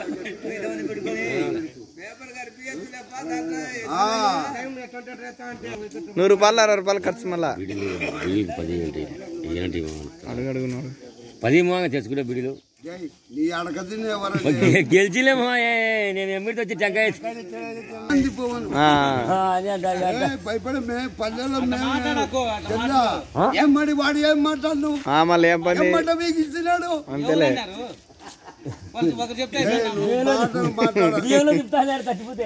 నూరు రూపాయలు అరవై రూపాయలు ఖర్చు మళ్ళా బిడిలు బిడికి పది ఏంటి ఏంటి అడుగు అడుగున్నాడు పది మాగా తెచ్చుకుంటే బిడిలు నీ అడగదిని ఎవరు గెలిచిలేమో నేను ఎమ్మిడితో వచ్చి టెంకాయ అందిపోవను ఆ, భయపడి మేము పల్లెలో మేము తెల్లా? ఏం మరి వాడు ఏం మాట్లాడు ఆ, మళ్ళీ ఏం పని ఏం మాట మీకు ఇచ్చినాడు అంతేలే ఏ, నువ్వు మాటలు మాట్లాడ చెప్తాను చచ్చిపోతే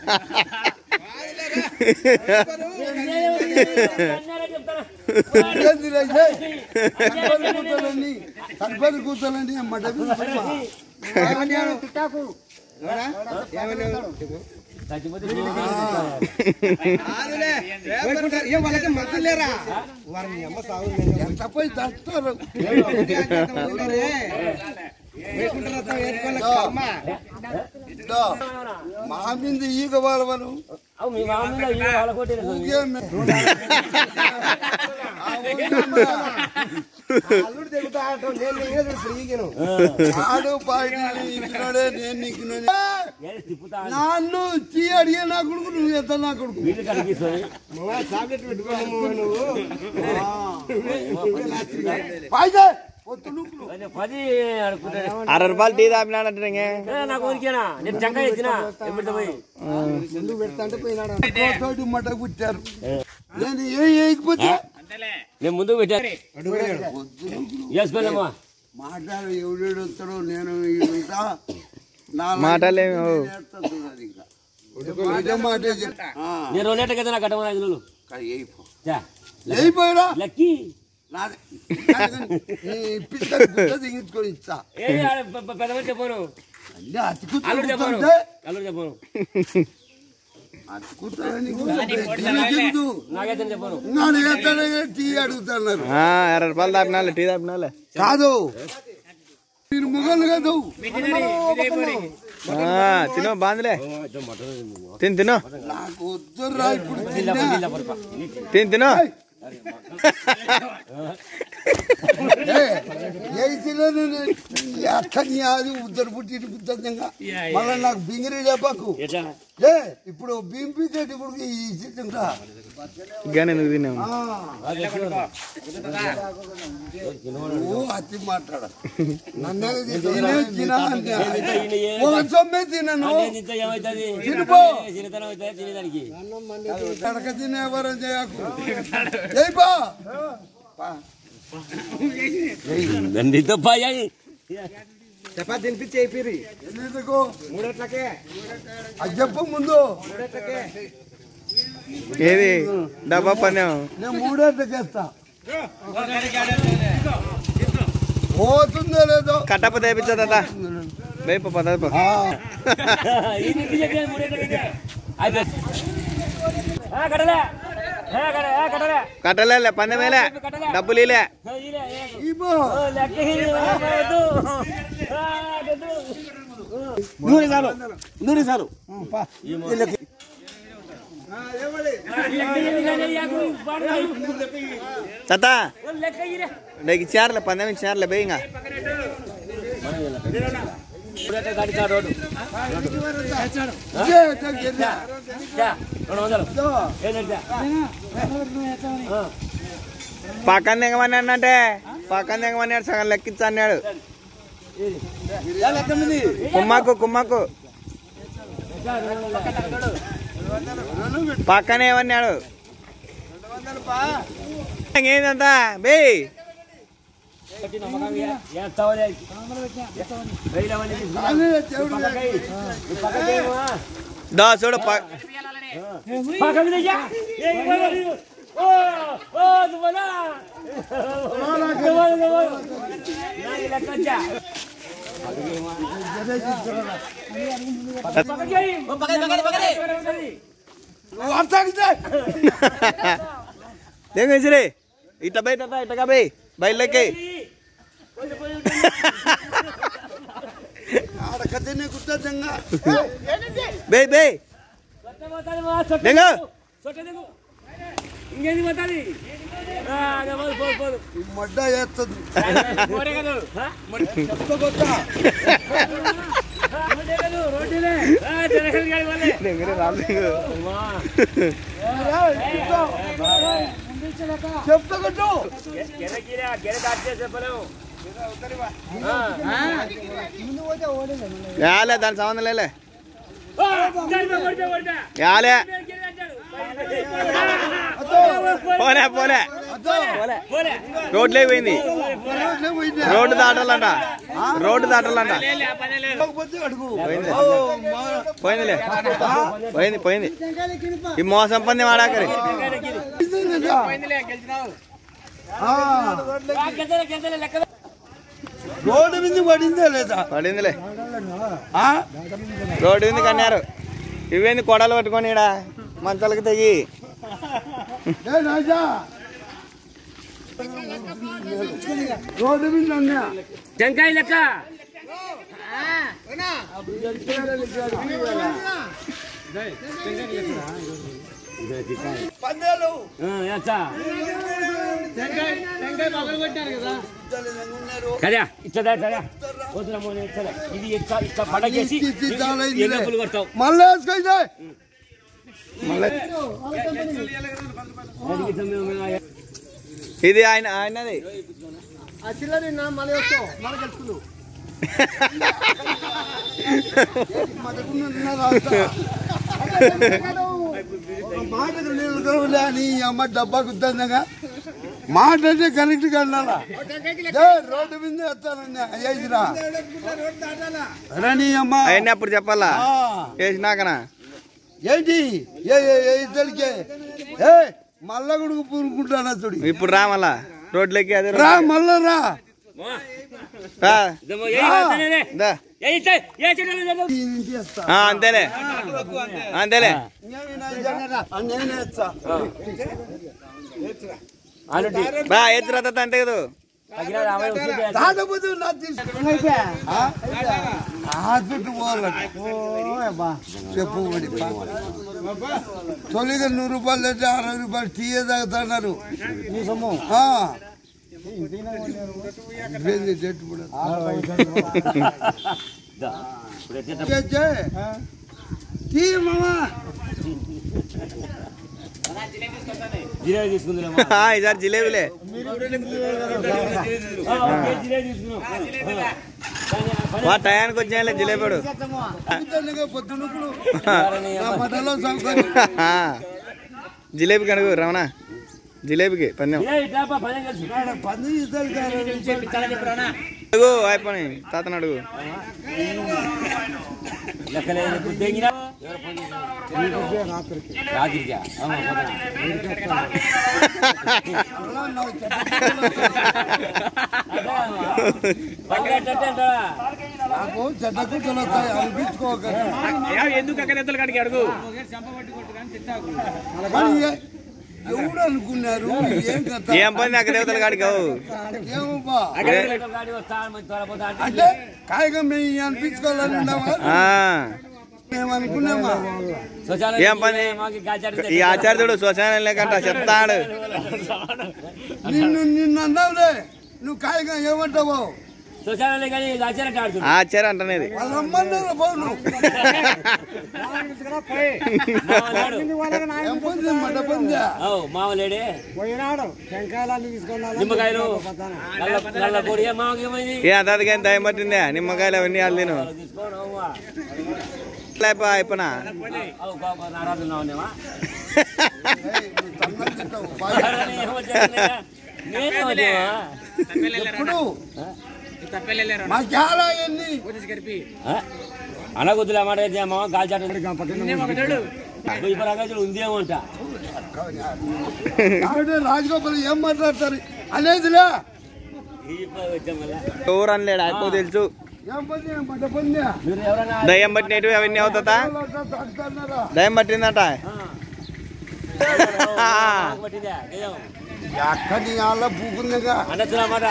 ఏందిరా ఇది? సరిపడి కూర్చోలండి సరిపడి కూర్చోలండి ఏం మాట చచ్చిపోతే ఎంత పోయి తస్తారు ఇదో, మా మీద ఈగ వాళ్ళవను అవు మీ మామ మీద ఈ వాళ్ళ కొట్టేది అసలు. ఊరికే మే- ఆ ఊరికే ఆడు పాడి ఇచ్చినాడే నేను నీకున్నాను ఏ తిప్పుతా నన్ను చీ అడిగే నా కొడుకు నువ్వు ఎంత నా కొడుకు వీళ్ళు కనిపిస్తుంది పాయిదే పొత్తు నూకులు కొంచెం పది అనుకుంటాను అరవై రూపాయలు టీ తాపినాడంటే ఇంకే. ఏ, నాకు ఊరికేనా నేను టెంకాయ ఇచ్చిన ఎమ్మిడితో పోయి తోటి మట పుట్టారు నేను ఏ వేయకపోతే నేను ముందుకు పెట్టాను వేసుకోలేమా మాట్లాడు ఎవడేడు వస్తాడో నేను ఇంకా నా మాటలేమి ఓ. నేర్తా చూడాలి ఇంకా ఇదే మాటే చెప్తా నేను రెండేట కదా నాకు కట్టమని ఐదు రోజులు చా, అయిపోయిరా లక్కీ నాది నీ ఇప్పిస్తాను గుడ్డ దిగించుకొని ఇస్తా ఏ ఆడ పె- పె- పెద్దమని చెప్పాను అన్నీ అతుకుతా అల్లుడు చెప్పాను కూర్చుంటే అల్లుడు చెప్పాను అతుకుతానని దిగుతూ నాకైతే చెప్పాను నాడు ఎత్తాడే టీ అడుగుతున్నారు ఆ, అరవై రూపాయలు తాపినాలే టీ తాపినాలే కాదు మీరు మొగలు కాదు ఆ, తిను బాందిలే తిను తిను నాకు వద్దురా ఇప్పుడు తిన్నా. తిను తిను ఏ, ఏ తినను నేను. ఎక్కడి అది ఉద్దరు పుట్టి బుద్ధంగా మళ్ళీ నాకు బింగిరి చెప్పకు ఎట్లా ఏ ఇప్పుడు బింపి కట్టి కూడా ఈ చిత్తంగా కానీ ఎందుకు తిన్నావు ఓ అతి మాట్లాడ నన్నే తినే తినా అంటే. ఒక సొమ్మే తినను నేను ఇంత ఏమవుతుంది తినుపో. చిన్నతనం అవుతుంది తినేదానికి కడక తినే ఎవరం చేయకు చేయిపో దండితో పాయి ఎందుకు అది చెప్పు ముందు ఏది డబ్బా పన్యం నేను మూడేళ్ళకేస్తా పోతుందో లేదో కట్టప్ప తెప్పించదా వేపు పదప ఆ, కట్టలే ఏ, కట్ట- ఏ, కట్టలే కట్టలే పందెమేలే డబ్బులు ఇలే ఇవ్వు. లెక్క ఇది, వద్దు. ఆ, వద్దు. నూనె చాలు నూనె చాలు లెక్క ఇది, కానీ యాకు పడదు. చత ఓ, లెక్క ఇరే. నీకు ఇచ్చారులే పందెం ఇచ్చారులే బే ఇంకా ఇప్పుడైతే గాడి కాడ రోడ్డు. ఇదే దగ్గర. చా, రెండు వందలు ఏంటంటే పక్కన దిగమని అంటే పక్కన దిగమని సగం లెక్కించా అన్నాడు కుమ్మకు కుమ్మకు పక్కన ఏమన్నాడు ఏందంతా బే కట్టి నమ్మకం ఇయ్య. ఏం తవలే. వెయ్యి లవని తీసుకున్నా. అదే దేవుడు పక్కకి. ఈ పక్కకి ఏమో. దా చూడు ప- పక్క మీద ఇయ్య. ఏ, ఇవ్వను, ఇవ్వను. ఓ, ఓ, నువ్వనా? నువ్వు, నువ్వు. నాకు లెక్క వచ్చా. పక్కకి వెయ్యి. పక్కకి. అర్థాడితే దేంగేసిరి ఇట్లా బయట ఇట్లా బై బయలుకి ఆడక తినే గుర్తంగా బే బే సొట్ట పోతాది మా, సొట్ట దిగు. దిగు. సొట్ట దిగు. ఇంకేంది పోతాది ఆ, అదే పోదు, పోదు, పోదు. మొడ్డ చేస్తుంది పోరే కదా. ఆ? చెప్తా కొత్త ఆ, దగ్గర రాలేదు అమ్మా. చెప్తా కట్టు గెర గిరా, గెర దాటితే చెప్పలేము. ఆ. యాలే దాని సంబంధం లేలే ఆ, కొడతా, కొడతా, కొడతా. యాలే గెర దాటాడు. పోలే పోలే పోలే పోలే. రోడ్లే పోయింది రోడ్లే పోయిందా? రోడ్డు దాటాలంట రోడ్డు దాటాలంట పోకపోతే అడుగు పోయింది. ఓ, మా- పోయిందిలే పోయింది పోయింది ఈ మోసం పంది వాడాకరి ఇదేనట. ఆ, ఆ, గెంతలే, గెంతలే, లెక్క రోడ్డు మీద పడిందే లేదా పడిందిలే ఆ? రోడ్డు ఉంది కన్నారు ఇవేంది కొడలు పట్టుకొని ఈడ మంచాలకి తెగి ఏ రాజా రోడ్డు మీద ఉన్నా టెంకాయ లెక్క పందేలు ఆ, ఎచ్చా. కదా ఇచ్చదా కదా వద్దురా మోనే, ఇచ్చదా. ఇది ఇట్లా ఇట్లా పడగేసి ఇది- ఇది చాలా ఇదిలే. ఎల్లప్పులు కొడతావు మళ్ళీ వేసుకొచ్చాయి మళ్ళీ అడిగి తమ్మి ఉన్నా. ఇది ఆయన ఆయనది మాటకు నీళ్ళు కలవలే అని ఈ అమ్మ డబ్బా కుద్దంగా మాట అంటే కరెక్ట్ గా ఉండాలా ఏ, రోడ్డు మీద వస్తానండి అయ్యేదిరా నీ అమ్మ అవన్నీ అప్పుడు చెప్పాలా ఆ, చేసినాకనా ఏంటి ఏ ఏ ఏ ఇద్దరికే ఏ మళ్ళా కొడుకు పూనుకుంటానా చూడు ఇప్పుడు రా మళ్ళా రోడ్లకి అదే రా మళ్ళా రా మో, రా ఇదమ్మో, ఏయ్ వస్తానే. దా. ఏయ్ ఇచ్చే, ఏ చెడ్డలు లేదు. ఈ ఇంటి వేస్తా. ఆ, అంతేలే అంతేలే ఆ, నేనే వేస్తా. ఆనుండి. బా ఎత్తు రథ అంటే కదా తగిన రామాయణ వస్తుంది. తాగబోతు నా తీసుకు ఆ? ఆ చుట్టూ పోవాలట చెప్పు మరి తొలిగా నూరు రూపాయలు తెచ్చి అరవై రూపాయలు టీ తాగుతున్నారు ఆ. ఇదేంది చెట్టు కూడా. దా. ఇప్పుడు ఎట్లా చేచ్చే. టీ మామా జిలేబీ తీసుకుందిరా ఆ, ఈసారి జిలేబీలే జిలేబీ తీసుకున్నాం వా టయానికి వచ్చాయిలే జిలేబీడు పొద్దున్నగా పొద్దున్నప్పుడు నా మటలో సౌకర్యం ఆ, జిలేబీ కనుక రమణ జిలేబీకి పందెం ఏ ఇట్లా పని కలిసి పంది ఇద్దరు కాదు. అడుగు అయిపోయి తాతను అడుగు లెక్కలేదు ఇప్పుడు తెంగినా రాత్రికా అవును, పొద్దున. అలా నాకు చెడ్డ పని కట్టంటే అంటారా? నాకు చెడ్డ కూతురు వస్తాయి అనిపించుకోకండి ఎందుకు అక్కడ ఎద్దలు కాడికి అడుగు కానీ ఏ- ఎవడు అనుకున్నారు ఏం కథ ఏం పని అక్కడ దేవతల కాడికి అవు ఏమబ్బా అక్కడ ఎద్దలు గాడి వస్తా మరి త్వరపోతా అంటే అంటే కాయగా మేము అనిపించుకోవాలని ఉన్నామా ఆ, మేము అనుకున్నామా శౌచాలయం ఏం పని? మాకు గాచాడు ఈ ఆచార్యుడు శ్మశానం లేకంట చెప్తాడు నిన్ను నిన్ను అన్నావులే నువ్వు కాయగా ఏమంటావు శౌచాలయం కానీ గాచారంటే ఆడుతుంది ఆచార్య అంటనేది వాళ్ళు రమ్మన్నారు పోను మామలేడు ఏం పొంది మట పొందా అవు మామలేడే పోయినాడు టెంకాయలన్నీ తీసుకున్నాడు నిమ్మకాయలు నల్ల నల్ల పొడి ఏ మామకి ఏమైంది ఏ అంతది కానీ దయం పట్టిందే నిమ్మకాయలు అవన్నీ వాళ్ళు తిను తీసుకోను అవ్వా. లేపా అయిపోనా అవు పాప నారాజున్నావునేమా ఏయ్, నువ్వు తన్నులు తింటావు. బాగా. నేనే వచ్చావా ఎప్పుడు మా చాలా ఎన్ని అనగొద్దులే మాట అయితే మామ గాల్చాడు ఈ పరంగా ఉందేమో అంట కాబట్టి రాజగోపాల్ ఏం మాట్లాడతారు అనేదిలే ఈ ప- వచ్చాం మళ్ళా. ఎవరు అనలేడు అయిపో తెలుసు ఏం పొంది మట పొందా మీరు ఎవరైనా దయ్యం పట్టినవి అవన్నీ అవుతుందా తాగుతున్నారా దయ్యం పట్టిందట మాకు పట్టిందే దెయ్యం. ఎక్కడి వాళ్ళ పూకుందిగా అనొచ్చునా మాట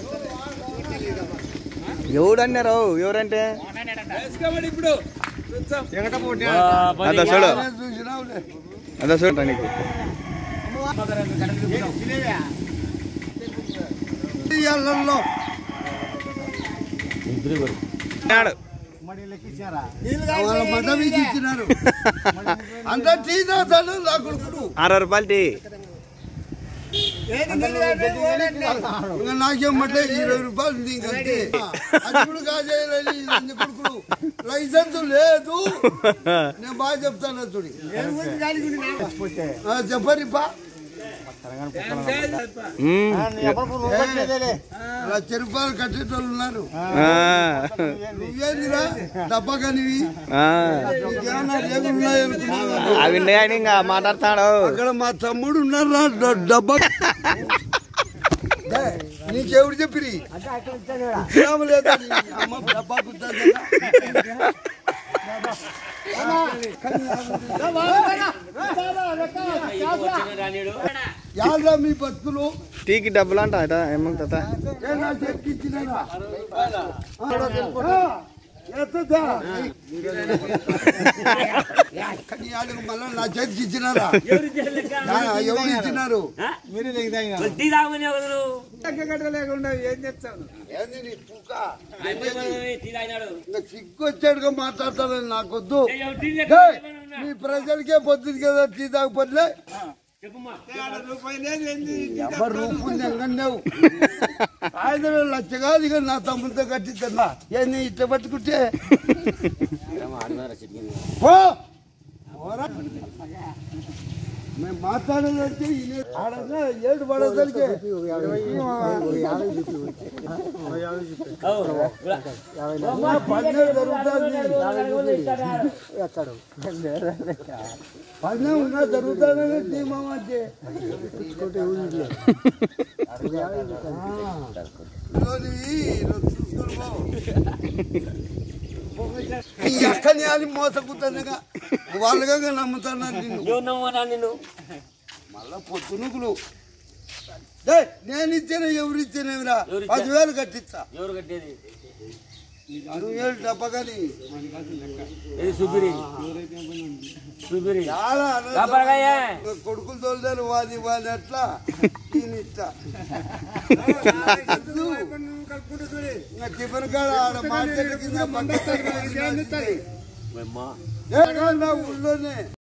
ఎవడు అన్నారు ఎవరంటే ఆ, పది అదో చూడు చూసినావులే అదో చూడు నీకు ఈ అల్లంలో ఇద్దరు కూడా. నాడు వాళ్ళ మంట మీకు ఇచ్చినారు అంతా టీ తాగుతాడు నా కొడుకుడు అరవై రూపాయలు టీ ఇంకా నాకేమంటే ఇరవై రూపాయలు ఉంది ఇంకంతే అది కూడా కాజేయాలి ఇది కొడుకులు లైసెన్స్ లేదు నేను బాగా చెప్తాను చూడి ఆ, చెప్పరి పా మ్మ్. లక్ష రూపాయలు కట్టేటోళ్ళు ఉన్నారు ఆ. నువ్వేందిరా డబ్బా కానివి ఆ. నీకేమన్నా రేగులు ఉన్నాయనుకున్నావా? అవి ఉన్నాయని ఇంకా మాట్లాడతాడు అక్కడ మా తమ్ముడు ఉన్నారు రా, డ- డబ్బా డే, నీకెవరు చెప్పిరి ఇస్లాం లేదా నీ అమ్మ డబ్బా కుట్టాలి యాడ్రా మీ బతుకులు టీకి డబ్బులు అంట అట ఏమంట ఏ నా చేతికి ఇచ్చినారా? ఆ, ఎత్తదా? కానీ వాళ్ళకి మళ్ళా నా చేతికి ఇచ్చినారా ఆ, ఎవరు ఇచ్చినారు టీ తాగమని ఎవరు ఏంది నీ పూక? టీ తాగినాడు ఇంకా సిగ్గు వచ్చాడుగా మాట్లాడతానని నాకొద్దు ఏ, టీ డేయ్, లేక మీ ప్రజలకే పొద్దుది కదా టీ తాగపోలే చెప్పుమా ఎవరు రూపుంది ఎంగన్నావు ఆయన లచ్చ కాదు ఇక నా తమ్ముడితో కట్టిద్దన్నా ఏంది ఇట్ట పట్టుకుంటే పో. పోరా. మేము మాట్లాడాలంటే ఈయన ఆడన్నా ఏడు పడేసరికి పన్నెండు జరుగుతుంది పన్నెండు ఉన్నా జరుగుతానని ధీమా అంటే ఈ అక్కని అని మోసకుతానుగా వాళ్ళుగా నమ్ముతున్నారు నిన్ను ఎవరు నమ్మన్నా నిన్ను మళ్ళా పొద్దునుకులు డేయ్, నేను ఇచ్చాను ఎవరు ఇచ్చానేమిరా ఎవరు ఇచ్చారు? పదివేలు కట్టిస్తా ఎవరు కట్టేది అరవై వేలు డబ్బా కానీ ఇది సుబిరి సుబిరి చాలా కాపరగాయే. కొడుకులు తోలుదారు వాది వాది అట్లా దీని ఇస్తా ఇంకా టిఫిన్ కాడ ఆడ మార్కెట్ కింద పక్కన అమ్మా ఏ కాదు నా ఊళ్ళోనే